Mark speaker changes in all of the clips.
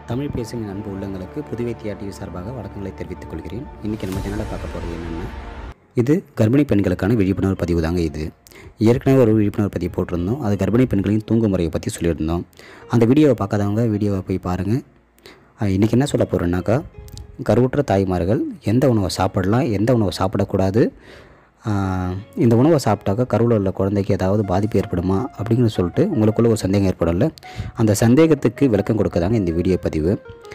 Speaker 1: தமிழ் பேசும் என் அன்பு உள்ளங்களுக்கு புதுவை தியா டிவி சார்பாக வணக்கங்களை தெரிவித்துக் கொள்கிறேன் இன்றைக்கி நம்ம சேனலில் பார்க்க போகிறது என்னென்னா இது கர்ப்பிணி பெண்களுக்கான விழிப்புணர்வு பதிவு தாங்க இது ஏற்கனவே ஒரு விழிப்புணர்வு பதிவு போட்டிருந்தோம் அது கர்ப்பிணி பெண்களின் தூங்கு முறையை பற்றி சொல்லியிருந்தோம் அந்த வீடியோவை பார்க்காதவங்க வீடியோவை போய் பாருங்கள் இன்றைக்கி என்ன சொல்ல போகிறேன்னாக்கா கருவுற்ற தாய்மார்கள் எந்த உணவை சாப்பிடலாம் எந்த உணவை சாப்பிடக்கூடாது ஆஹ் இந்த உணவை சாப்பிட்டாக்கா கருவில் உள்ள குழந்தைக்கு ஏதாவது பாதிப்பு ஏற்படுமா அப்படின்னு சொல்லிட்டு உங்களுக்குள்ள ஒரு சந்தேகம் ஏற்படும்ல அந்த சந்தேகத்துக்கு விளக்கம் கொடுக்கதாங்க இந்த வீடியோ பதிவு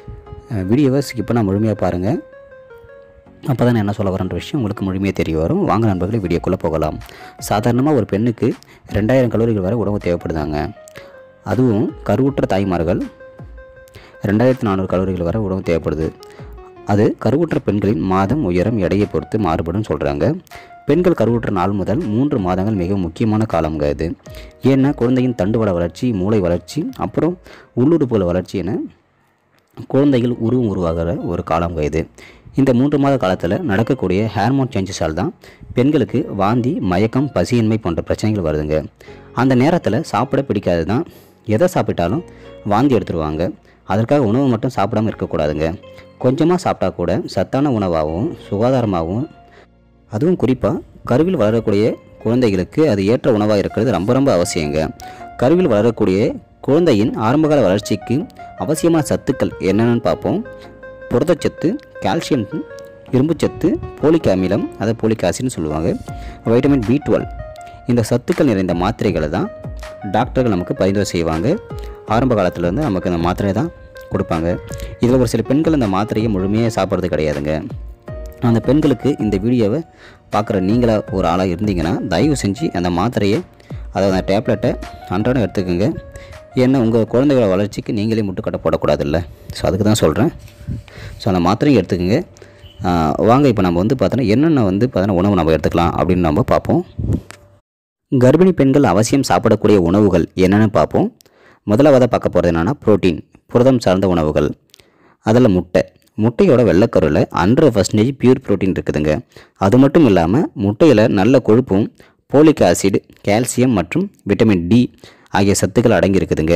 Speaker 1: அஹ் வீடியோவை ஸ்கிப் பண்ணால் முழுமையாக பாருங்கள் அப்போ தான் நான் என்ன சொல்ல வரேன்ற விஷயம் உங்களுக்கு முழுமையாக தெரிய வரும் வாங்க நண்பர்களே வீடியோக்குள்ளே போகலாம் சாதாரணமாக ஒரு பெண்ணுக்கு ரெண்டாயிரம் கலோரிகள் வரை உணவு தேவைப்படுதாங்க அதுவும் கருவுற்ற தாய்மார்கள் ரெண்டாயிரத்தி நானூறு கலோரிகள் வரை உணவு தேவைப்படுது அது கருவுற்ற பெண்களின் மாதம் உயரம் எடையை பொறுத்து மாறுபடும் சொல்கிறாங்க பெண்கள் கருவுற்ற நாள் முதல் மூன்று மாதங்கள் மிக முக்கியமான காலங்க இது ஏன்னா குழந்தையின் தண்டுவட வளர்ச்சி மூளை வளர்ச்சி அப்புறம் உள்ளுறுப்புகள் வளர்ச்சி என குழந்தைகள் உருவம் உருவாகிற ஒரு காலங்க இது இந்த மூன்று மாத காலத்தில் நடக்கக்கூடிய ஹார்மோன் சேஞ்சஸால் தான் பெண்களுக்கு வாந்தி மயக்கம் பசியின்மை போன்ற பிரச்சனைகள் வருதுங்க அந்த நேரத்தில் சாப்பிட பிடிக்காது தான் எதை சாப்பிட்டாலும் வாந்தி எடுத்துருவாங்க அதற்காக உணவு மட்டும் சாப்பிடாம இருக்கக்கூடாதுங்க கொஞ்சமாக சாப்பிட்டா கூட சத்தான உணவாகவும் சுகாதாரமாகவும் அதுவும் குறிப்பாக கருவில் வளரக்கூடிய குழந்தைகளுக்கு அது ஏற்ற உணவாக இருக்கிறது ரொம்ப ரொம்ப அவசியங்க கருவில் வளரக்கூடிய குழந்தையின் ஆரம்பகால வளர்ச்சிக்கு அவசியமான சத்துக்கள் என்னென்னு பார்ப்போம் புரதச்சத்து கால்சியம் இரும்புச்சத்து போலிக் அமிலம் அதை போலிக் ஆசிட்னு சொல்லுவாங்க வைட்டமின் பி டுவெல் இந்த சத்துக்கள் நிறைந்த மாத்திரைகளை தான் டாக்டர்கள் நமக்கு பரிந்துரை செய்வாங்க ஆரம்ப காலத்துல இருந்து நமக்கு இந்த மாத்திரை தான் கொடுப்பாங்க இதில் ஒரு சில பெண்கள் இந்த மாத்திரையை முழுமையாக சாப்பிட்றது கிடையாதுங்க அந்த பெண்களுக்கு இந்த வீடியோவை பார்க்குற நீங்களாக ஒரு ஆளாக இருந்தீங்கன்னா தயவு செஞ்சு அந்த மாத்திரையை அதாவது அந்த டேப்லெட்டை அன்றாடம் எடுத்துக்கோங்க ஏன்னா உங்கள் குழந்தைகளோட வளர்ச்சிக்கு நீங்களே முட்டுக்கட்டை போடக்கூடாதுல்ல ஸோ அதுக்கு தான் சொல்கிறேன் ஸோ அந்த மாத்திரையை எடுத்துக்கோங்க ஆஹ் வாங்க இப்போ நம்ம வந்து பார்த்தோன்னா என்னென்ன வந்து பார்த்தோன்னா உணவு நம்ம எடுத்துக்கலாம் அப்படின்னு நம்ம பார்ப்போம் கர்ப்பிணி பெண்கள் அவசியம் சாப்பிடக்கூடிய உணவுகள் என்னென்னு பார்ப்போம் முதலாவதாக பார்க்க போகிறது என்னென்னா புரோட்டீன் புரதம் சார்ந்த உணவுகள் அதில் முட்டை முட்டையோட வெள்ளைக்கருவில் ஹண்ட்ரட் பர்சன்டேஜ் பியூர் புரோட்டீன் இருக்குதுங்க அது மட்டும் இல்லாமல் முட்டையில் நல்ல கொழுப்பும் போலிக் ஆசிட் கால்சியம் மற்றும் விட்டமின் டி ஆகிய சத்துக்கள் அடங்கி இருக்குதுங்க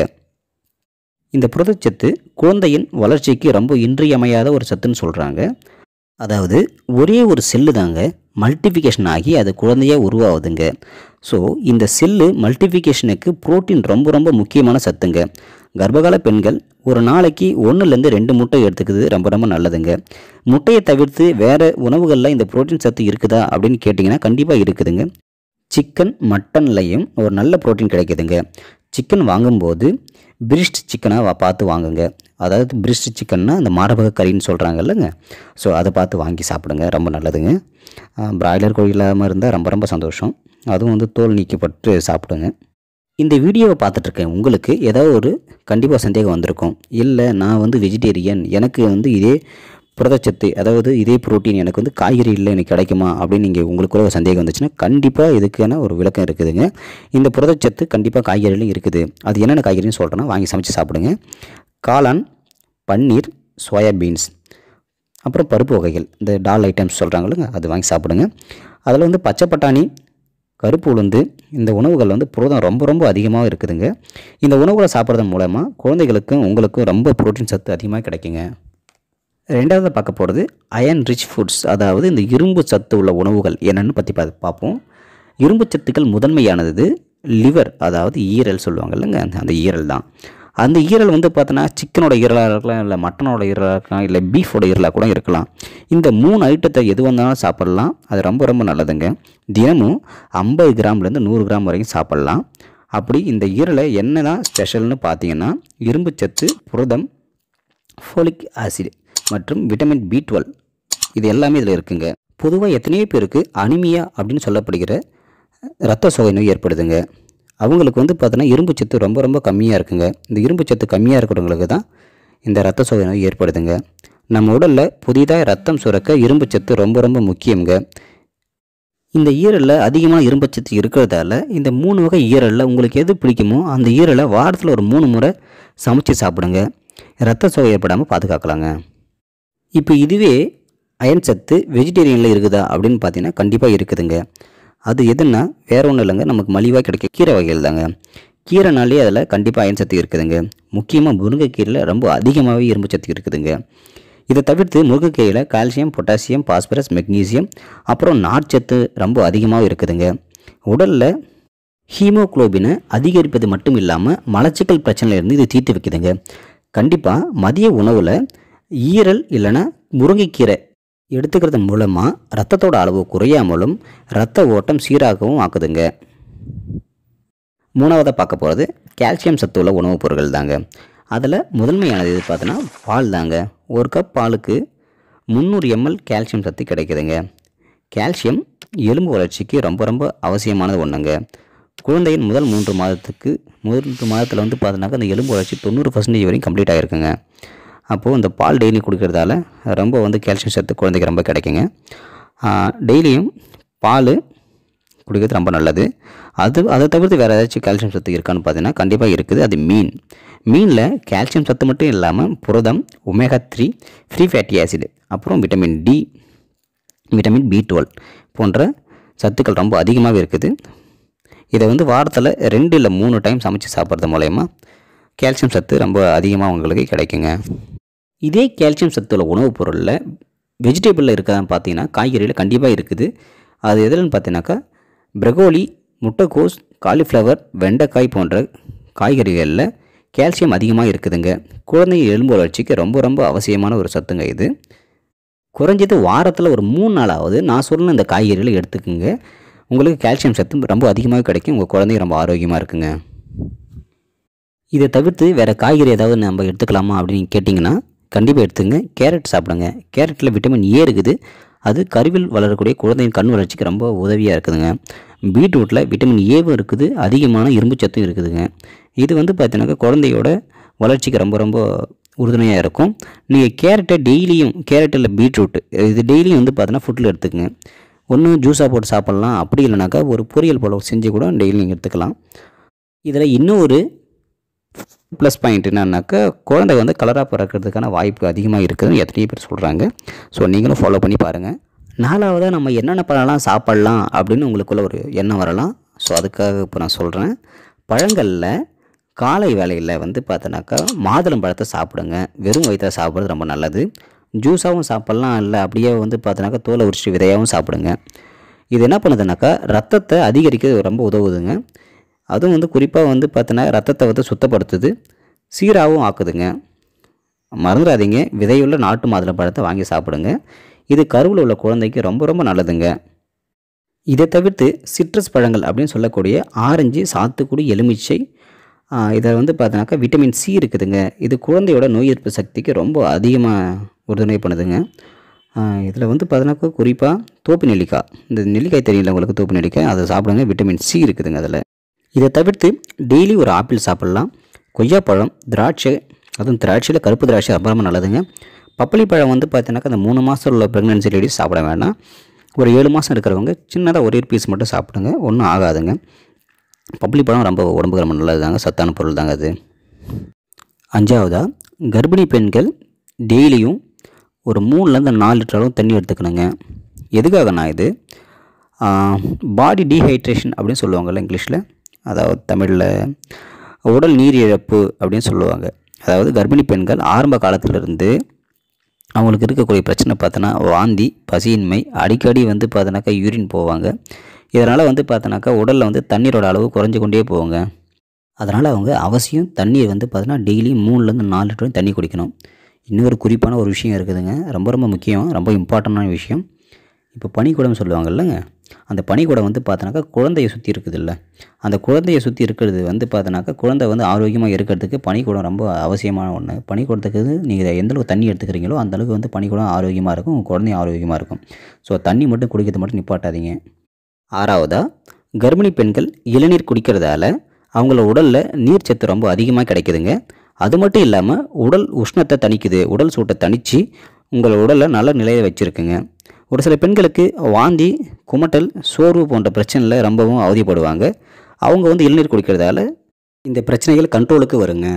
Speaker 1: இந்த புரதச்சத்து குழந்தையின் வளர்ச்சிக்கு ரொம்ப இன்றியமையாத ஒரு சத்துன்னு சொல்கிறாங்க அதாவது ஒரே ஒரு செல்லு தாங்க மல்டிஃபிகேஷன் ஆகி அது குழந்தையாக உருவாகுதுங்க ஸோ இந்த செல்லு மல்டிஃபிகேஷனுக்கு புரோட்டீன் ரொம்ப ரொம்ப முக்கியமான சத்துங்க கர்ப்பகால பெண்கள் ஒரு நாளைக்கு ஒன்றுலேருந்து ரெண்டு முட்டை எடுத்துக்கிறது ரொம்ப ரொம்ப நல்லதுங்க முட்டையை தவிர்த்து வேறு உணவுகளில் இந்த புரோட்டீன் சத்து இருக்குதா அப்படின்னு கேட்டிங்கன்னா கண்டிப்பாக இருக்குதுங்க சிக்கன் மட்டன்லையும் ஒரு நல்ல புரோட்டீன் கிடைக்குதுங்க சிக்கன் வாங்கும்போது பிரிஸ்ட் சிக்கனாக பார்த்து வாங்குங்க அதாவது பிரிஸ்ட் சிக்கன்னா அந்த மாரபக கறின்னு சொல்கிறாங்க இல்லைங்க ஸோ அதை பார்த்து வாங்கி சாப்பிடுங்க ரொம்ப நல்லதுங்க பிராய்லர் கோழி இல்லாமல் இருந்தால் ரொம்ப ரொம்ப சந்தோஷம் அதுவும் வந்து தோல் நீக்கப்பட்டு சாப்பிடுங்க இந்த வீடியோவை பார்த்துட்டு இருக்கேன் உங்களுக்கு ஏதாவது ஒரு கண்டிப்பாக சந்தேகம் வந்திருக்கும் இல்லை நான் வந்து வெஜிடேரியன் எனக்கு வந்து இதே புரதச்சத்து அதாவது இதே புரோட்டீன் எனக்கு வந்து காய்கறி இல்லை எனக்கு கிடைக்குமா அப்படின்னு நீங்கள் உங்களுக்குள்ள ஒரு சந்தேகம் வந்துச்சுன்னா கண்டிப்பாக இதுக்கான ஒரு விளக்கம் இருக்குதுங்க இந்த புரதச்சத்து கண்டிப்பாக காய்கறிலையும் இருக்குது அது என்னென்ன காய்கறின்னு சொல்கிறேன்னா வாங்கி சமைச்சு சாப்பிடுங்க காளான் பன்னீர் சோயா பீன்ஸ் அப்புறம் பருப்பு வகைகள் இந்த டால் ஐட்டம்ஸ் சொல்கிறாங்களுங்க அது வாங்கி சாப்பிடுங்க அதில் வந்து பச்சை பட்டாணி கருப்பு உளுந்து இந்த உணவுகள் வந்து புரதம் ரொம்ப ரொம்ப அதிகமாக இருக்குதுங்க இந்த உணவுகளை சாப்பிட்றது மூலமாக குழந்தைகளுக்கும் உங்களுக்கும் ரொம்ப புரோட்டீன் சத்து அதிகமாக கிடைக்குங்க ரெண்டாவது பார்க்க போகிறது அயன் ரிச் ஃபுட்ஸ் அதாவது இந்த இரும்பு சத்து உள்ள உணவுகள் என்னென்னு பற்றி பா பார்ப்போம் இரும்பு சத்துக்கள் முதன்மையானது லிவர் அதாவது ஈரல் சொல்லுவாங்க இல்லைங்க அந்த- அந்த ஈரல் தான் அந்த ஈரல் வந்து பார்த்தோன்னா சிக்கனோட ஈரலாக இருக்கலாம் இல்லை மட்டனோட ஈரலாக இருக்கலாம் இல்லை பீஃபோட ஈரலாக கூட இருக்கலாம் இந்த மூணு ஐட்டத்தை எது வந்தாலும் சாப்பிட்லாம் அது ரொம்ப ரொம்ப நல்லதுங்க தினமும் ஐம்பது கிராம்லேருந்து நூறு கிராம் வரைக்கும் சாப்பிட்லாம் அப்படி இந்த ஈரலை என்ன தான் ஸ்பெஷல்னு பார்த்தீங்கன்னா இரும்புச்சத்து புரதம் ஃபோலிக் ஆசிட் மற்றும் விட்டமின் பி டுவெல் இது எல்லாமே இதில் இருக்குங்க பொதுவாக எத்தனையோ பேருக்கு அனிமியா அப்படின்னு சொல்லப்படுகிற இரத்த சோகை நோய் ஏற்படுதுங்க அவங்களுக்கு வந்து பார்த்தோன்னா இரும்பு சத்து ரொம்ப ரொம்ப கம்மியாக இருக்குங்க இந்த இரும்பு சத்து கம்மியாக இருக்கிறவங்களுக்கு தான் இந்த இரத்த சோகை நோய் ஏற்படுதுங்க நம்ம உடலில் புதிதாக ரத்தம் சுரக்க இரும்பு சத்து ரொம்ப ரொம்ப முக்கியங்க இந்த ஈரலில் அதிகமாக இரும்புச்சத்து இருக்கிறதால இந்த மூணு வகை ஈரலில் உங்களுக்கு எது பிடிக்குமோ அந்த ஈரலை வாரத்தில் ஒரு மூணு முறை சமைச்சு சாப்பிடுங்க ரத்த சோகை ஏற்படாமல் பாதுகாக்கலாங்க இப்போ இதுவே அயன் சத்து வெஜிடேரியனில் இருக்குதா அப்படின்னு பார்த்தீங்கன்னா கண்டிப்பாக இருக்குதுங்க அது எதுன்னா வேற ஒன்றும் இல்லைங்க நமக்கு மலிவாக கிடைக்க கீரை வகைகள் தாங்க கீரைனாலே அதில் கண்டிப்பாக அயன் சத்து இருக்குதுங்க முக்கியமாக முருங்கைக்கீரையில் ரொம்ப அதிகமாகவே இரும்பு சத்து இருக்குதுங்க இதை தவிர்த்து முருங்கைக்கீரையில் கால்சியம் பொட்டாசியம் பாஸ்பரஸ் மெக்னீசியம் அப்புறம் நார்ச்சத்து ரொம்ப அதிகமாக இருக்குதுங்க உடலில் ஹீமோகுளோபினை அதிகரிப்பது மட்டும் இல்லாமல் மலச்சிக்கல் பிரச்சனையிலேருந்து இது தீர்த்து வைக்குதுங்க கண்டிப்பாக மதிய உணவில் ஈரல் இல்லைன்னா முருங்கைக்கீரை எடுத்துக்கிறது மூலமாக ரத்தத்தோட அளவு குறையாமலும் இரத்த ஓட்டம் சீராகவும் ஆக்குதுங்க மூணாவதாக பார்க்க போகிறது கால்சியம் சத்து உள்ள உணவுப் பொருட்கள் தாங்க அதில் முதன்மையானது எது பார்த்தோன்னா பால் தாங்க ஒரு கப் பாலுக்கு முந்நூறு எம்எல் கால்சியம் சத்து கிடைக்குதுங்க கால்சியம் எலும்பு வளர்ச்சிக்கு ரொம்ப ரொம்ப அவசியமானது ஒன்றுங்க குழந்தையின் முதல் மூன்று மாதத்துக்கு மூன்று மாதத்தில் வந்து பார்த்தோன்னாக்கா அந்த எலும்பு வளர்ச்சி தொண்ணூறு பர்சன்டேஜ் வரைக்கும் கம்ப்ளீட் ஆகிருக்குங்க அப்போது இந்த பால் டெய்லி குடிக்கிறதால ரொம்ப வந்து கால்சியம் சத்து குழந்தைக்கு ரொம்ப கிடைக்குங்க டெய்லியும் பால் குடிக்கிறது ரொம்ப நல்லது அது அதை தவிர்த்து வேறு ஏதாச்சும் கால்சியம் சத்து இருக்கான்னு பார்த்தீங்கன்னா கண்டிப்பாக இருக்குது அது மீன் மீனில் கால்சியம் சத்து மட்டும் இல்லாமல் புரதம் omega three free fatty acid அப்புறம் vitamin D vitamin B twelve போன்ற சத்துக்கள் ரொம்ப அதிகமாகவே இருக்குது இதை வந்து வாரத்தில் ரெண்டு இல்லை மூணு டைம் சமைச்சு சாப்பிட்றது மூலயமா கால்சியம் சத்து ரொம்ப அதிகமாக உங்களுக்கு கிடைக்குங்க இதே கால்சியம் சத்துள்ள உணவுப் பொருளில் வெஜிடபிளில் இருக்கான்னு பார்த்தீங்கன்னா காய்கறியில் கண்டிப்பாக இருக்குது அது எதுலன்னு பார்த்தீங்கன்னாக்கா பிரகோலி முட்டைக்கோஸ் காலிஃப்ளவர் வெண்டைக்காய் போன்ற காய்கறிகளில் கால்சியம் அதிகமாக இருக்குதுங்க குழந்தை எலும்பு வளர்ச்சிக்கு ரொம்ப ரொம்ப அவசியமான ஒரு சத்துங்க இது குறைஞ்சது வாரத்தில் ஒரு மூணு நாளாவது நான் சொன்ன இந்த காய்கறிகளை எடுத்துக்கோங்க உங்களுக்கு கால்சியம் சத்து ரொம்ப அதிகமாக கிடைக்கும் உங்கள் குழந்தை ரொம்ப ஆரோக்கியமாக இருக்குங்க இதை தவிர்த்து வேறு காய்கறி ஏதாவது நம்ம எடுத்துக்கலாமா அப்படின்னு கேட்டிங்கன்னா கண்டிப்பாக எடுத்துங்க கேரட் சாப்பிடுங்க கேரட்டில் விட்டமின் ஏ இருக்குது அது கருவில் வளரக்கூடிய குழந்தையின் கண் வளர்ச்சிக்கு ரொம்ப உதவியாக இருக்குதுங்க பீட்ரூட்டில் விட்டமின் ஏவும் இருக்குது அதிகமான இரும்பு சத்தும் இருக்குதுங்க இது வந்து பார்த்தீங்கன்னாக்கா குழந்தையோட வளர்ச்சிக்கு ரொம்ப ரொம்ப உறுதுணையாக இருக்கும் நீங்கள் கேரட்டை டெய்லியும் கேரட்டில் பீட்ரூட் இது டெய்லியும் வந்து பார்த்தீங்கன்னா ஃபுட்டில் எடுத்துக்கங்க ஒன்று ஜூஸாக போட்டு சாப்பிட்லாம் அப்படி இல்லைனாக்கா ஒரு பொரியல் போல் செஞ்சு கூட டெய்லி நீங்கள் எடுத்துக்கலாம் இதில் இன்னொரு ப்ளஸ் பாயிண்ட் என்னன்னாக்கா குழந்தை வந்து கலராக பிறக்கிறதுக்கான வாய்ப்பு அதிகமாக இருக்குதுன்னு எத்தனையோ பேர் சொல்கிறாங்க ஸோ நீங்களும் ஃபாலோ பண்ணி பாருங்கள் நாலாவதாக நம்ம என்னென்ன பழம்லாம் சாப்பிட்லாம் அப்படின்னு உங்களுக்குள்ள ஒரு எண்ணம் வரலாம் ஸோ அதுக்காக இப்போ நான் சொல்கிறேன் பழங்களில் காலை வேலையில் வந்து பார்த்தோன்னாக்கா மாதுளம் பழத்தை சாப்பிடுங்க வெறும் வயிற்ற சாப்பிட்றது ரொம்ப நல்லது ஜூஸாகவும் சாப்பிட்லாம் இல்லை அப்படியே வந்து பார்த்தோன்னாக்கா தோலை உரிச்சிட்டு விதையாகவும் சாப்பிடுங்க இது என்ன பண்ணுதுனாக்கா ரத்தத்தை அதிகரிக்க ரொம்ப உதவுதுங்க அதுவும் வந்து குறிப்பாக வந்து பார்த்தோன்னா ரத்தத்தை வந்து சுத்தப்படுத்துது சீராகவும் ஆக்குதுங்க மறந்துடாதீங்க விதையுள்ள நாட்டு மாதுளை பழத்தை வாங்கி சாப்பிடுங்க இது கருவில் உள்ள குழந்தைக்கு ரொம்ப ரொம்ப நல்லதுங்க இதை தவிர்த்து சிட்ரஸ் பழங்கள் அப்படின்னு சொல்லக்கூடிய ஆரஞ்சு சாத்துக்குடி எலுமிச்சை இதில் வந்து பார்த்தோன்னாக்கா விட்டமின் சி இருக்குதுங்க இது குழந்தையோட நோய் எதிர்ப்பு சக்திக்கு ரொம்ப அதிகமாக உறுதுணை பண்ணுதுங்க இதில் வந்து பார்த்தோன்னாக்கா குறிப்பாக தோப்பு நெல்லிக்காய் இந்த நெல்லிக்காய் தெரியல உங்களுக்கு தோப்பு நெல்லிக்காய் அதை சாப்பிடுங்க விட்டமின் சி இருக்குதுங்க அதில் இதை தவிர்த்து டெய்லி ஒரு ஆப்பிள் சாப்பிட்லாம் கொய்யாப்பழம் திராட்சை அதுவும் திராட்சையில் கருப்பு திராட்சை ரொம்ப ரொம்ப நல்லதுங்க பப்பளி பழம் வந்து பார்த்தீங்கன்னாக்கா அந்த மூணு மாதம் உள்ள ப்ரெக்னென்சி லேடிஸ் சாப்பிட வேண்டாம் ஒரு ஏழு மாதம் இருக்கிறவங்க சின்னதாக ஒரே பீஸ் மட்டும் சாப்பிடுங்க ஒன்றும் ஆகாதுங்க பப்பளி பழம் ரொம்ப உடம்புக்கு ரொம்ப நல்லது தாங்க சத்தான பொருள் தாங்க அது அஞ்சாவதாக கர்ப்பிணி பெண்கள் டெய்லியும் ஒரு மூணுலேருந்து நாலு லிட்டர் அளவு தண்ணி எடுத்துக்கணுங்க எதுக்காகண்ணா இது பாடி டீஹைட்ரேஷன் அப்படின்னு சொல்லுவாங்கள்ல இங்கிலீஷில் அதாவது தமிழில் உடல் நீர் இழப்பு அப்படின்னு சொல்லுவாங்க அதாவது கர்ப்பிணி பெண்கள் ஆரம்ப காலத்திலிருந்து அவங்களுக்கு இருக்கக்கூடிய பிரச்சனை பார்த்தோன்னா வாந்தி பசியின்மை அடிக்கடி வந்து பார்த்தோன்னாக்கா யூரின் போவாங்க இதனால் வந்து பார்த்தோன்னாக்கா உடலில் வந்து தண்ணீரோட அளவு குறைஞ்சு கொண்டே போவாங்க அதனால் அவங்க அவசியம் தண்ணீர் வந்து பார்த்தோன்னா டெய்லியும் மூணுலேருந்து நாலு லிட்டர் தண்ணி குடிக்கணும் இன்னொரு குறிப்பான ஒரு விஷயம் இருக்குதுங்க ரொம்ப ரொம்ப முக்கியம் ரொம்ப இம்பார்ட்டண்டான விஷயம் இப்போ பனிக்கூடம் சொல்லுவாங்கல்லங்க அந்த பனிக்கூடம் வந்து பார்த்தோன்னாக்கா குழந்தையை சுற்றி இருக்குதுல்ல அந்த குழந்தையை சுற்றி இருக்கிறது வந்து பார்த்தோன்னாக்கா குழந்தை வந்து ஆரோக்கியமாக இருக்கிறதுக்கு பனிக்கூடம் ரொம்ப அவசியமான ஒன்று பனிக்கூடத்துக்கு நீங்கள் எந்த அளவுக்கு தண்ணி எடுத்துக்கிறீங்களோ அந்த அளவுக்கு வந்து பனிக்கூடம் ஆரோக்கியமாக இருக்கும் உங்கள் குழந்தையும் ஆரோக்கியமாக இருக்கும் ஸோ தண்ணி மட்டும் குடிக்கிறது மட்டும் நிப்பாட்டாதீங்க ஆறாவதாக கர்ப்பிணி பெண்கள் இளநீர் குடிக்கிறதால அவங்கள உடலில் நீர் சத்து ரொம்ப அதிகமாக கிடைக்குதுங்க அது மட்டும் இல்லாமல் உடல் உஷ்ணத்தை தணிக்குது உடல் சூட்டை தணித்து உங்கள் உடலை நல்ல நிலையை வச்சுருக்குங்க ஒரு சில பெண்களுக்கு வாந்தி குமட்டல் சோர்வு போன்ற பிரச்சனையில் ரொம்பவும் அவதிப்படுவாங்க அவங்க வந்து இளநீர் குடிக்கிறதால இந்த பிரச்சனைகள் கண்ட்ரோலுக்கு வருங்க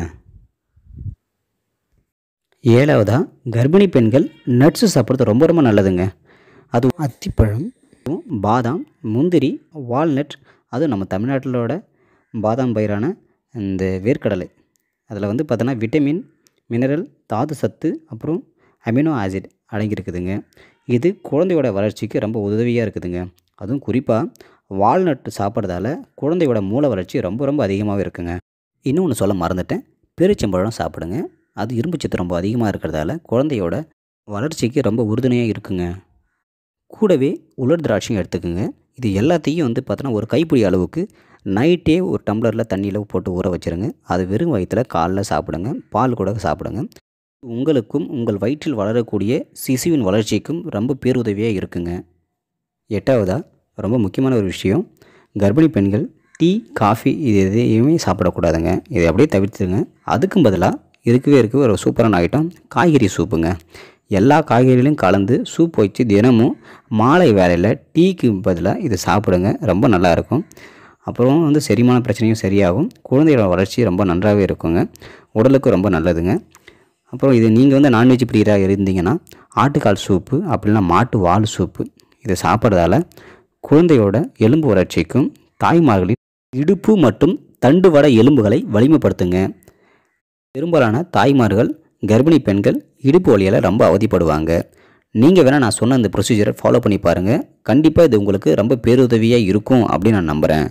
Speaker 1: ஏழாவதாக கர்ப்பிணி பெண்கள் நட்ஸு சாப்பிட்றது ரொம்ப ரொம்ப நல்லதுங்க அதுவும் அத்திப்பழம் பாதாம் முந்திரி வால்நட் அதுவும் நம்ம தமிழ்நாட்டிலோட பாதாம் பயிரான இந்த வேர்க்கடலை அதில் வந்து பார்த்தோன்னா விட்டமின் மினரல் தாது சத்து அப்புறம் அமினோ ஆசிட் அடங்கியிருக்குதுங்க இது குழந்தையோட வளர்ச்சிக்கு ரொம்ப உதவியாக இருக்குதுங்க அதுவும் குறிப்பாக வால்நட்டு சாப்பிட்றதால குழந்தையோட மூளை வளர்ச்சி ரொம்ப ரொம்ப அதிகமாகவே இருக்குங்க இன்னொன்று சொல்ல மறந்துட்டேன் பேரிச்சம்பழம் சாப்பிடுங்க அது இரும்பு சத்து ரொம்ப அதிகமாக இருக்கிறதால குழந்தையோட வளர்ச்சிக்கு ரொம்ப உறுதுணையாக இருக்குங்க கூடவே உலர் திராட்சையும் எடுத்துக்கோங்க இது எல்லாத்தையும் வந்து பார்த்தோன்னா ஒரு கைப்பிடி அளவுக்கு நைட்டே ஒரு டம்ளரில் தண்ணியில் போட்டு ஊற வச்சுருங்க அது வெறும் வயிற்றில் காலைல சாப்பிடுங்க பால் கூட சாப்பிடுங்க உங்களுக்கும் உங்கள் வயிற்றில் வளரக்கூடிய சிசுவின் வளர்ச்சிக்கும் ரொம்ப பேருதவியாக இருக்குங்க எட்டாவதாக ரொம்ப முக்கியமான ஒரு விஷயம் கர்ப்பிணி பெண்கள் டீ காஃபி இது எதையுமே சாப்பிடக்கூடாதுங்க இதை அப்படியே தவிர்த்துங்க அதுக்கும் பதிலாக இருக்கவே இருக்க ஒரு சூப்பரான ஐட்டம் காய்கறி சூப்புங்க எல்லா காய்கறிகளையும் கலந்து சூப் வச்சு தினமும் மாலை வேலையில் டீக்கு பதிலாக இது சாப்பிடுங்க ரொம்ப நல்லாயிருக்கும் அப்புறம் வந்து செரிமான பிரச்சனையும் சரியாகும் குழந்தையோட வளர்ச்சி ரொம்ப நன்றாகவே இருக்குங்க உடலுக்கு ரொம்ப நல்லதுங்க அப்புறம் இது நீங்கள் வந்து நான்வெஜ் பிரியராக இருந்தீங்கன்னா ஆட்டுக்கால் சூப்பு அப்படின்னா மாட்டு வால் சூப்பு இதை சாப்பிட்றதால குழந்தையோட எலும்பு வளர்ச்சிக்கும் தாய்மார்களின் இடுப்பு மற்றும் தண்டுவட எலும்புகளை வலிமைப்படுத்துங்க பெரும்பாலான தாய்மார்கள் கர்ப்பிணி பெண்கள் இடுப்பு வலியால் ரொம்ப அவதிப்படுவாங்க நீங்கள் வேணால் நான் சொன்ன இந்த ப்ரொசீஜரை ஃபாலோ பண்ணி பாருங்கள் கண்டிப்பாக இது உங்களுக்கு ரொம்ப பேருதவியாக இருக்கும் அப்படின்னு நான் நம்புகிறேன்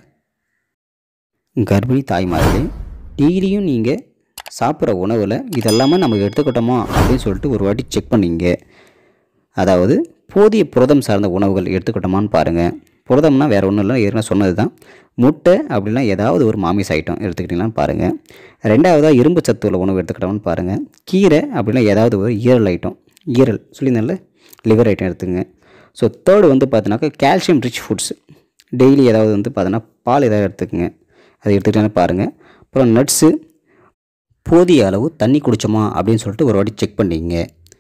Speaker 1: கர்ப்பிணி தாய்மார்களே டெய்லியும் நீங்கள் சாப்பிட்ற உணவில் இதெல்லாமே நம்ம எடுத்துக்கிட்டோமா அப்படின்னு சொல்லிட்டு ஒரு வாட்டி செக் பண்ணிங்க அதாவது போதிய புரதம் சார்ந்த உணவுகள் எடுத்துக்கிட்டோமான்னு பாருங்கள் புரதம்னா வேறு ஒன்றும் இல்லை ஏற்கனவே சொன்னது தான் முட்டை அப்படின்னா ஏதாவது ஒரு மாமிச ஐட்டம் எடுத்துக்கிட்டீங்களான்னு பாருங்கள் ரெண்டாவதாக இரும்பு சத்து உள்ள உணவு எடுத்துக்கிட்டோம்னு பாருங்கள் கீரை அப்படின்னா ஏதாவது ஒரு ஈரல் ஐட்டம் ஈரல் சொல்லியிருந்தேன்ல லிவர் ஐட்டம் எடுத்துங்க ஸோ தேர்டு வந்து பார்த்தீங்கன்னாக்கா கால்சியம் ரிச் ஃபுட்ஸ் டெய்லி ஏதாவது வந்து பார்த்தீங்கன்னா பால் ஏதாவது எடுத்துக்கோங்க அதை எடுத்துக்கிட்டேன்னு பாருங்கள் அப்புறம் நட்ஸு போதிய அளவு தண்ணி குடித்தோமா அப்படின்னு சொல்லிட்டு ஒரு வாட்டி செக் பண்ணிங்க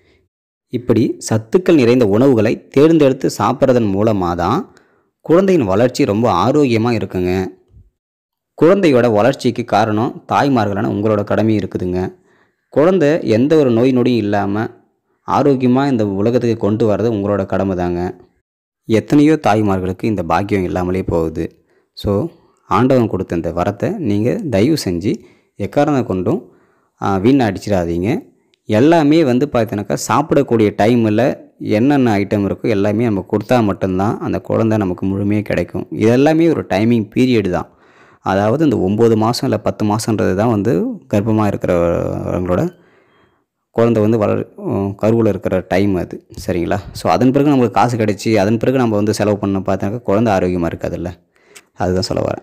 Speaker 1: இப்படி சத்துக்கள் நிறைந்த உணவுகளை தேர்ந்தெடுத்து சாப்பிட்றதன் மூலமாக தான் குழந்தையின் வளர்ச்சி ரொம்ப ஆரோக்கியமாக இருக்குங்க குழந்தையோட வளர்ச்சிக்கு காரணம் தாய்மார்களான உங்களோட கடமை இருக்குதுங்க குழந்தை எந்த ஒரு நோய் நொடியும் இல்லாமல் ஆரோக்கியமாக இந்த உலகத்துக்கு கொண்டு வர்றது உங்களோட கடமை தாங்க எத்தனையோ தாய்மார்களுக்கு இந்த பாக்கியம் இல்லாமலே போகுது ஸோ ஆண்டவன் கொடுத்த இந்த வரத்தை நீங்கள் தயவு செஞ்சு எக்காரணம் கொண்டும் ஆ, வீண் அடிச்சிடாதீங்க எல்லாமே வந்து பார்த்தீங்கன்னாக்கா சாப்பிடக்கூடிய டைமில் என்னென்ன ஐட்டம் இருக்கோ எல்லாமே நம்ம கொடுத்தா மட்டும்தான் அந்த குழந்தை நமக்கு முழுமையாக கிடைக்கும் இது எல்லாமே ஒரு டைமிங் பீரியடு தான் அதாவது இந்த ஒம்பது மாதம் இல்லை பத்து மாதன்றது தான் வந்து கர்ப்பமாக இருக்கிறவங்களோட குழந்தை வந்து வளர் கருவில் இருக்கிற டைம் அது சரிங்களா ஸோ அதன் பிறகு நமக்கு காசு கிடச்சி அதன் பிறகு நம்ம வந்து செலவு பண்ண பார்த்தாக்கா குழந்தை ஆரோக்கியமாக இருக்காதுல்ல அதுதான் சொல்ல வரேன்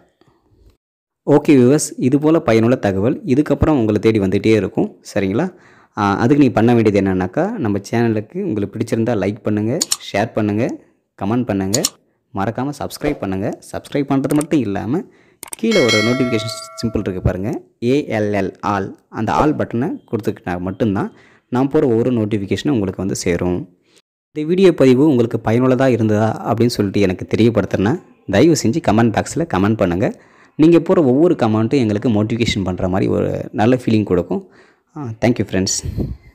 Speaker 1: ஓகே வியூவர்ஸ் இது போல் பயனுள்ள தகவல் இதுக்கப்புறம் உங்களை தேடி வந்துகிட்டே இருக்கும் சரிங்களா ஆ, அதுக்கு நீங்கள் பண்ண வேண்டியது என்னன்னாக்கா நம்ம சேனலுக்கு உங்களுக்கு பிடிச்சிருந்தா லைக் பண்ணுங்கள் ஷேர் பண்ணுங்கள் கமெண்ட் பண்ணுங்கள் மறக்காமல் சப்ஸ்கிரைப் பண்ணுங்கள் சப்ஸ்கிரைப் பண்ணுறது மட்டும் இல்லாமல் கீழே ஒரு நோட்டிஃபிகேஷன் சிம்பிள் இருக்குது பாருங்கள் ஏஎல்எல் ஆல் அந்த ஆல் பட்டனை கொடுத்துக்கிட்டா மட்டும்தான் நான் போகிற ஒவ்வொரு நோட்டிஃபிகேஷனும் உங்களுக்கு வந்து சேரும் இந்த வீடியோ பதிவு உங்களுக்கு பயனுள்ளதாக இருந்ததா அப்படின்னு சொல்லிட்டு எனக்கு தெரியப்படுத்தினா தயவு செஞ்சு கமெண்ட் பாக்ஸில் கமெண்ட் பண்ணுங்கள் நீங்கள் போகிற ஒவ்வொரு கமெண்ட்டும் எங்களுக்கு மோட்டிவேஷன் பண்ணுற மாதிரி ஒரு நல்ல ஃபீலிங் கொடுக்கும் தேங்க்யூ ஃப்ரெண்ட்ஸ்